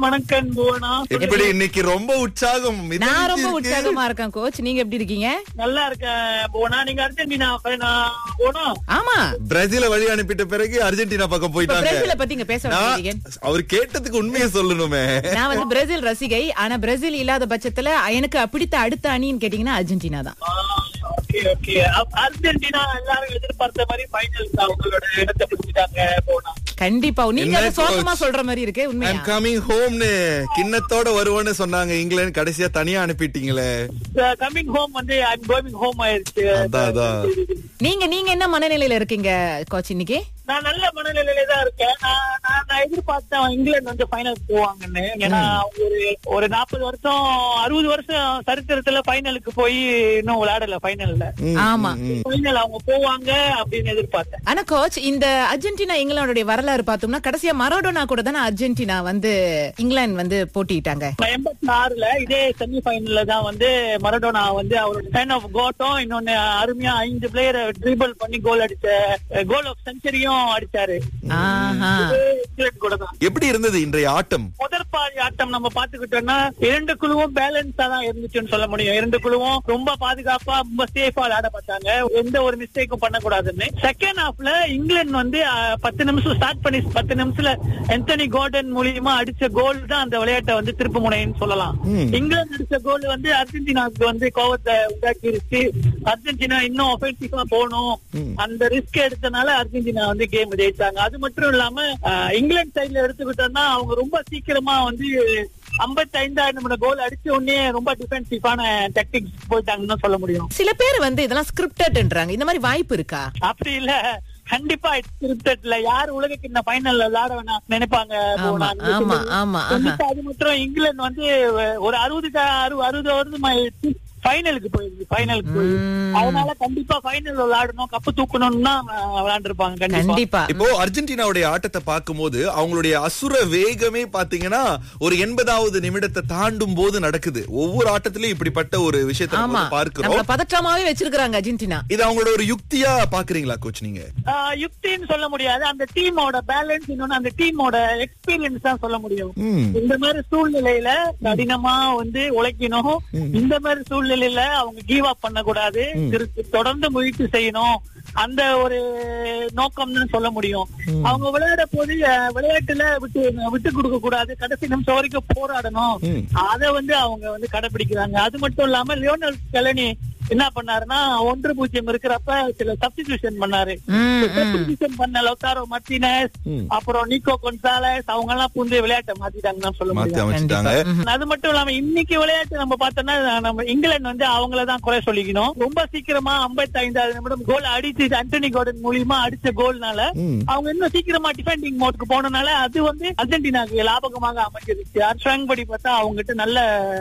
வணக்கம் புவனா எப்படி இன்னைக்கு ரொம்ப உற்சாகம் நான் ரொம்ப மிதமிஞ்சி இருக்கு. உற்சாகமா இருக்கேன் கோச் நீங்க எப்படி இருக்கீங்க நல்லா இருக்கேன் புவனா நீங்க அர்ஜென்டினா fan ஆ, புவனா ஆமா பிரேசில வழி அனுப்பிட்ட பிறகு அர்ஜென்டினா பக்கம் இப்ப போயிட்டாங்க பிரேசில பத்தி இங்க பேச நான் வந்தீங்க அவர் கேட்டதுக்கு உண்மையை சொல்லணுமே நான் வந்து பிரேசில் ரசிகை ஆனா பிரேசில் இல்லாத பட்சத்துல எனக்கு பிடித்த அடுத்த அணின்னு கேட்டீங்கன்னா அர்ஜென்டினா தான் ஓகே ஓகே அர்ஜென்டினா எல்லாரும் எதிர்பார்த்த மாதிரி ஃபைனல் அவங்களோட இடத்தை பிடிச்சிட்டாங்க போனா கண்டிப்பா நீங்க என்ன அதை சோகமா coach? சொல்ற மாதிரி இருக்கு ஐம் உண்மையா கமிங் ஹோம்னு கிண்ணத்தோட வருவேன்னு சொன்னாங்க இங்கிலாந்து கடைசியா தனியா அனுப்பிட்டீங்களே கமிங் ஹோம் வந்து ஐம் கோயிங் ஹோம் ஆயிருச்சு அதான், அதான். நீங்க நீங்க என்ன மனநிலையில இருக்கீங்க கோச் இன்னைக்கு நான் நல்ல மனநிலையில தான் இருக்கேன் நான் நான் நான் எதிர்பார்த்தேன் இங்கிலாந்து வந்து ஃபைனல் போவாங்கன்னு ஏன்னா அவங்க ஒரு ஒரு நாற்பது வருஷம் அறுபது வருஷம் சரித்திரத்துல ஃபைனலுக்கு போய் இன்னும் விளையாடல ஃபைனல்ல ம், ஆமா. ம், ம். ஃபைனல் அவங்க போவாங்க அப்படின்னு எதிர்பார்த்தேன் ஆனா கோச் இந்த அர்ஜென்டினா இங்கிலாந்துடைய வரலாறு பார்த்தோம்னா கடைசியா மரோடோனா கூட தானே அர்ஜென்டினா வந்து இங்கிலாந்து வந்து போட்டிட்டாங்க எண்பத்தி ஆறுல இதே செமி ஃபைனல்ல தான் வந்து மரடோனா வந்து அவரோட சைன் ஆஃப் கோட்டும் இன்னொன்னு அருமையா ஐந்து பிளேயரை ட்ரிபிள் பண்ணி கோல் அடிச்ச கோல் ஆஃப் செஞ்சுரியும் அடிச்சாரு ஆஹா இது இங்கிலாந்து கூட தான் எப்படி இருந்தது இன்றைய ஆட்டம் முதற் பாதி ஆட்டம் நம்ம பாத்துக்கிட்டோம்னா இரண்டு குழுவும் பேலன்ஸா தான் இருந்துச்சுன்னு சொல்ல முடியும் இரண்டு குழுவும் ரொம்ப பாதுகாப்பா ரொம்ப சேஃபா விளையாட பார்த்தாங்க எந்த ஒரு மிஸ்டேக்கும் பண்ணக்கூடாதுன்னு செகண்ட் ஹாஃப்ல இங்கிலாந்து வந்து அஹ், பத்து நிமிஷம் ஸ்டார்ட் பண்ணி பத்து நிமிஷத்துல என்டனி கோர்டன் மூலியமா அடிச்ச கோல் தான் அந்த விளையாட்டை வந்து திருப்பு முனைன்னு சொல்லலாம் ம். இங்கிலாந்து அடிச்ச கோல் வந்து அர்ஜென்டினாவுக்கு வந்து கோவத்தை உண்டாக்கிருச்சு அர்ஜென்டினா இன்னும் ஒஃபென்சிவா போகணும் அந்த ரிஸ்க் எடுத்தனால அர்ஜென்டினா வந்து கேம் ஜெயிச்சாங்க அது மட்டும் இல்லாம அஹ், இங்கிலாந்து சைடுல எடுத்துக்கிட்டோம்னா அவங்க ரொம்ப சீக்கிரமா வந்து ஐம்பத்தி ஐந்தாயிரம் நிமிடம் கோல் அடிச்ச உடனே ரொம்ப டிஃபென்சிவான டெக்டிக்ஸ் போயிட்டாங்கன்னு சொல்ல முடியும் சில பேர் வந்து இதெல்லாம் ஸ்கிரிப்டட்ன்றாங்க இந்த மாதிரி வாய்ப்பு இருக்கா அப்படி இல்ல கண்டிப்பா கிரிக்கெட்ல யார் உலகக்கு இந்த ஃபைனல்ல விளையாட வேணாம் நினைப்பாங்க ஆமா போனா. ஆமா ஆமா ஆஹா. கண்டிப்பா அது மட்டும் இங்கிலாந்து வந்து ஒரு அறுபது அறுபது வருது ஃபைனலுக்கு போயிருக்கு ஃபைனலுக்கு போயிருக்கு ம். அதனால கண்டிப்பா ஃபைனல் விளையாடணும் கப்பு தூக்கணும்னு தான் விளையாண்டுருப்பாங்க கண்டிப்பா கண்டிப்பா இப்போ அர்ஜென்டினாவுடைய ஆட்டத்தை பார்க்கும்போது அவங்களுடைய அசுர வேகமே பாத்தீங்கன்னா ஒரு எண்பதாவது நிமிடத்தை தாண்டும் போது நடக்குது ஒவ்வொரு ஆட்டத்திலயும் இப்படிப்பட்ட ஒரு விஷயத்தை நம்ம ஆமா வந்து பார்க்கிறோம் நம்மள பதற்றமாவே வச்சிருக்காங்க அர்ஜென்டினா இது அவங்களோட ஒரு யுக்தியா பாக்குறீங்களா கோச் நீங்க ஆஹ் யுக்தின்னு சொல்ல முடியாது அந்த டீமோட பேலன்ஸ் இன்னொன்னு அந்த டீமோட எக்ஸ்பீரியன்ஸ் தான் சொல்ல முடியும் ம். இந்த மாதிரி சூழ்நிலையில கடினமா வந்து உழைக்கணும் இந்த மாதிரி சூழ்நிலையில அவங்க கீவ் அப் பண்ண கூடாது திரு- தொடர்ந்து முயற்சி செய்யணும் அந்த ஒரு நோக்கம்னு சொல்ல முடியும் அவங்க விளையாட போது அஹ், விளையாட்டுல விட்டு விட்டு கொடுக்க கூடாது கடைசி நிமிஷம் வரைக்கும் போராடணும் ம். அத வந்து அவங்க வந்து கடைபிடிக்கிறாங்க அது மட்டும் இல்லாம லியோனல் கெலனி என்ன பண்ணாருன்னா ஒன்று பூஜ்ஜியம் இருக்கிறப்ப சில சப்ஸ்டிடியூஷன் பண்ணாரு ம், ம். சப்ஸ்டிடியூஷன் பண்ண லவுத்தாரோ மார்டினஸ் ம். அப்புறம் நிக்கோ கொன்சாலஸ் அவங்க எல்லாம் புந்து விளையாட்டை மாத்திட்டாங்கன்னு சொல்ல மாத்தி முடியும் அமைச்சிட்டாங்க அது மட்டும் இல்லாம இன்னைக்கு விளையாட்டு நம்ம பார்த்தோம்னா நம்ம இங்கிலாந்து வந்து அவங்கள தான் குறை சொல்லிக்கணும் ரொம்ப சீக்கிரமா 55 ஐந்தாவது நிமிடம் கோல் அடிச்சு அண்டனி கோடன் மூலியமா அடிச்ச கோல்னால ம். அவங்க இன்னும் சீக்கிரமா டிஃபெண்டிங் மோட்க்கு போனனால அது வந்து அர்ஜென்டினாக்கு லாபகமாக அமைஞ்சிருச்சு ஸ்ட்ராங் படி பார்த்தா அவங்க கிட்ட நல்ல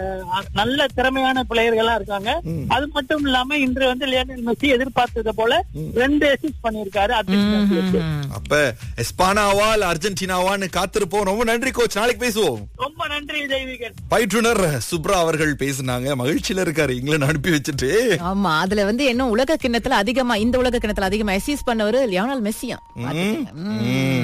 நல்ல திறமையான பிளேயர்களா இருக்காங்க அது மட்டும் இல்லாம இன்று வந்து லியோனல் மெஸ்ஸி எதிர்பார்த்ததை போல ரெண்டு அசிஸ்ட் பண்ணிருக்காரு அர்ஜென்டினா அப்ப எஸ்பானாவா இல்ல அர்ஜென்டினாவான்னு காத்திருப்போம் ரொம்ப நன்றி கோச் நாளைக்கு பேசுவோம் ரொம்ப நன்றி தெய்வீகன் பயிற்றுனர் சுப்ரா அவர்கள் பேசினாங்க மகிழ்ச்சியில இருக்காரு இங்கிலாந்து அனுப்பி வச்சுட்டு ஆமா அதுல வந்து என்ன உலக கிண்ணத்துல அதிகமா இந்த உலக கிண்ணத்துல அதிகமா எசீஸ் பண்ணவரு லியோனல் மெஸ்ஸியா ம். ம்.